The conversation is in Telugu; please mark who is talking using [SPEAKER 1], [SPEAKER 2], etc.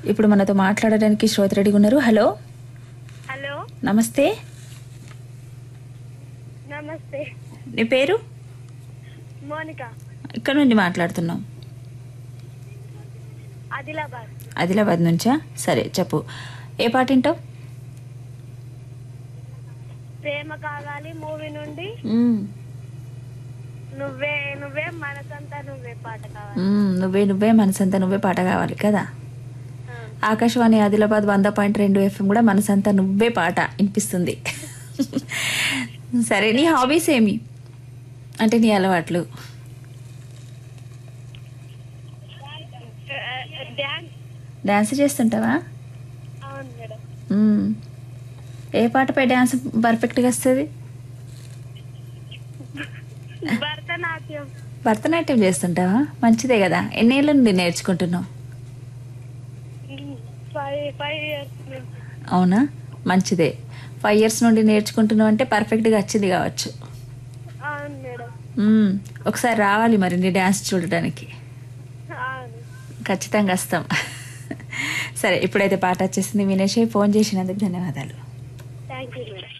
[SPEAKER 1] ఇప్పుడు మనతో మాట్లాడడానికి శ్రోత రెడీగా ఉన్నారు హలో
[SPEAKER 2] హలో
[SPEAKER 1] నమస్తే
[SPEAKER 2] నమస్తే
[SPEAKER 1] నీ పేరు
[SPEAKER 2] మోనిక
[SPEAKER 1] ఇక్కడ నుండి మాట్లాడుతున్నాం
[SPEAKER 2] ఆదిలాబాద్
[SPEAKER 1] ఆదిలాబాద్ నుంచా సరే చెప్పు ఏ పాట వింటావు
[SPEAKER 2] ప్రేమ కావాలి మూవీ నుండి
[SPEAKER 1] మ్మ్.
[SPEAKER 2] నువ్వే నువ్వే మనసంతా నువ్వే పాట కావాలి
[SPEAKER 1] మ్మ్, నువ్వే నువ్వే మనసంతా నువ్వే పాట కావాలి కదా
[SPEAKER 2] ఆ,
[SPEAKER 1] ఆకాశవాణి ఆదిలాబాద్ వంద పాయింట్ రెండు ఎఫ్ఎం కూడా మనసంతా నువ్వే పాట వినిపిస్తుంది సరే నీ హాబీస్ ఏమి అంటే నీ అలవాట్లు
[SPEAKER 2] డ్యాన్స్
[SPEAKER 1] డ్యాన్స్ చేస్తుంటావా
[SPEAKER 2] అవును మేడం
[SPEAKER 1] మ్మ్. ఏ పాటపై డ్యాన్స్ పర్ఫెక్ట్గా వస్తుంది
[SPEAKER 2] భరతనాట్యం
[SPEAKER 1] భరతనాట్యం చేస్తుంటావా మంచిదే కదా ఎన్నేళ్ళ నుండి నేర్చుకుంటున్నావు
[SPEAKER 2] ఫైవ్ ఫైవ్ ఇయర్స్ నుంచి
[SPEAKER 1] అవునా మంచిదే ఫైవ్ ఇయర్స్ నుండి నేర్చుకుంటున్నావు అంటే పర్ఫెక్ట్గా వచ్చింది కావచ్చు
[SPEAKER 2] అవును మేడం
[SPEAKER 1] మ్మ్. ఒకసారి రావాలి మరి నీ డ్యాన్స్ చూడడానికి
[SPEAKER 2] అవును
[SPEAKER 1] ఖచ్చితంగా వస్తాం సరే ఇప్పుడైతే పాట వచ్చేసింది వినేష్ ఫోన్ చేసినందుకు ధన్యవాదాలు
[SPEAKER 2] థ్యాంక్ యూ మేడం